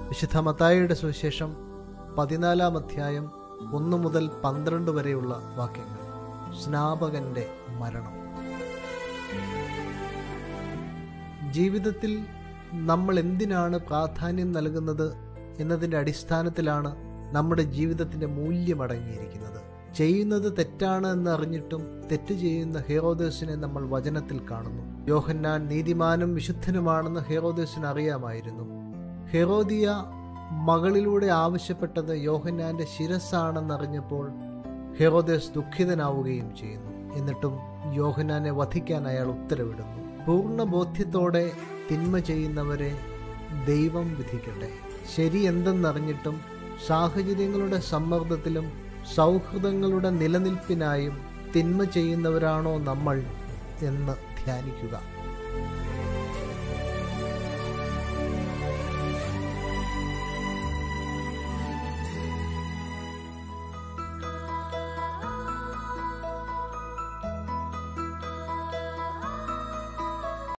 വിശുദ്ധ മത്തായിയുടെ സുവിശേഷം പതിനാലാം അധ്യായം ഒന്ന് മുതൽ പന്ത്രണ്ട് വരെയുള്ള വാക്യങ്ങൾ സ്നാപകന്റെ മരണം ജീവിതത്തിൽ നമ്മൾ എന്തിനാണ് പ്രാധാന്യം നൽകുന്നത് എന്നതിൻ്റെ അടിസ്ഥാനത്തിലാണ് നമ്മുടെ ജീവിതത്തിൻ്റെ മൂല്യം അടങ്ങിയിരിക്കുന്നത് ചെയ്യുന്നത് തെറ്റാണ് എന്നറിഞ്ഞിട്ടും തെറ്റ് ചെയ്യുന്ന ഹേറോദേസിനെ നമ്മൾ വചനത്തിൽ കാണുന്നു യോഹന്നാൻ നീതിമാനും വിശുദ്ധനുമാണെന്ന് ഹേറോദേസിന് അറിയാമായിരുന്നു ഹെറോദിയ മകളിലൂടെ ആവശ്യപ്പെട്ടത് യോഹന്നാന്റെ ശിരസ്സാണെന്നറിഞ്ഞപ്പോൾ ഹെറോദേസ് ദുഃഖിതനാവുകയും ചെയ്യുന്നു എന്നിട്ടും യോഹന്നാനെ വധിക്കാൻ അയാൾ ഉത്തരവിടുന്നു പൂർണ്ണ ബോധ്യത്തോടെ തിന്മ ചെയ്യുന്നവരെ ദൈവം വിധിക്കട്ടെ ശരി എന്തെന്നറിഞ്ഞിട്ടും സാഹചര്യങ്ങളുടെ സമ്മർദ്ദത്തിലും സൗഹൃദങ്ങളുടെ നിലനിൽപ്പിനായും തിന്മ ചെയ്യുന്നവരാണോ നമ്മൾ എന്ന് ധ്യാനിക്കുക